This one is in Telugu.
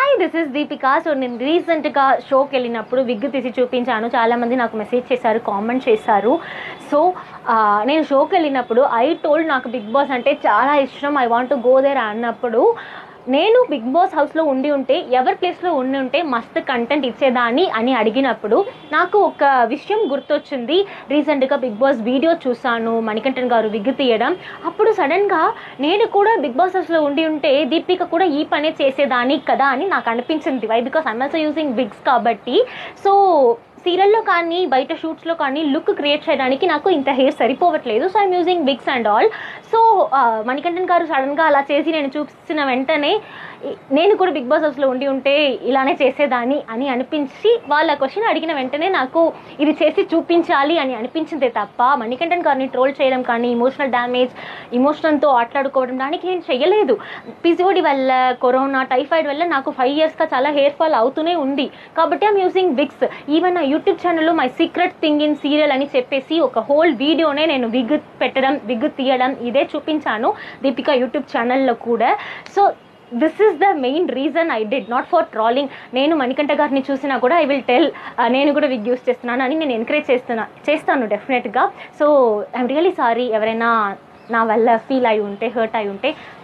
hi this is Deepika so నేను రీసెంట్గా షోకి వెళ్ళినప్పుడు విగ్ తీసి చూపించాను చాలామంది నాకు మెసేజ్ చేశారు కామెంట్ చేశారు సో నేను షోకి వెళ్ళినప్పుడు ఐ టోల్డ్ నాకు బిగ్ బాస్ అంటే చాలా ఇష్టం ఐ వాంట్ గో దేర్ అన్నప్పుడు నేను బిగ్ బాస్ హౌస్లో ఉండి ఉంటే ఎవరి ప్లేస్లో ఉండి ఉంటే మస్త్ కంటెంట్ ఇచ్చేదాన్ని అని అడిగినప్పుడు నాకు ఒక విషయం గుర్తొచ్చింది రీసెంట్గా బిగ్ బాస్ వీడియో చూసాను మణికంఠన్ గారు విగ్ తీయడం అప్పుడు సడన్గా నేను కూడా బిగ్ బాస్ హౌస్లో ఉండి ఉంటే దీపిక కూడా ఈ పనే చేసేదాన్ని కదా అని నాకు అనిపించింది why because I'm also using wigs కాబట్టి సో సీరియల్లో కానీ బయట షూట్స్లో కానీ లుక్ క్రియేట్ చేయడానికి నాకు ఇంత హెయిర్ సరిపోవట్లేదు so I'm using wigs and all so Manikantan garu సడన్గా అలా చేసి నేను చూపించిన వెంటనే ఈ- నేను కూడా బిగ్ బాస్ హౌస్లో ఉండి ఉంటే ఇలానే చేసేదాన్ని అని అనిపించి వాళ్ళ క్వశ్చన్ అడిగిన వెంటనే నాకు ఇది చేసి చూపించాలి అని అనిపించిందే తప్ప మణికంఠన్ గారిని ట్రోల్ చేయడం కానీ ఇమోషనల్ డ్యామేజ్ ఇమోషనల్తో ఆటలాడుకోవడం దానికి నేను చెయ్యలేదు పిసిఓడి వల్ల కరోనా టైఫాయిడ్ వల్ల నాకు ఫైవ్ ఇయర్స్గా చాలా హెయిర్ ఫాల్ అవుతూనే ఉంది కాబట్టి ఐమ్ యూజింగ్ విగ్స్ ఈవెన్ నా యూట్యూబ్ ఛానల్లో my secret thing in serial అని చెప్పేసి ఒక హోల్ వీడియోనే నేను విగ్ పెట్టడం విగ్ తీయడం ఇదే చూపించాను దీపిక యూట్యూబ్ ఛానల్లో కూడా so this is the main reason I did not for trolling నేను మణికంఠ గారిని చూసినా కూడా ఐ విల్ టెల్ నేను కూడా విగ్ యూస్ చేస్తున్నాను అని నేను ఎంకరేజ్ చేస్తున్నా చేస్తాను డెఫినెట్గా సో ఐఎమ్ రియలీ సారీ ఎవరైనా నా వల్ల ఫీల్ అయి ఉంటే హర్ట్ అయి ఉంటే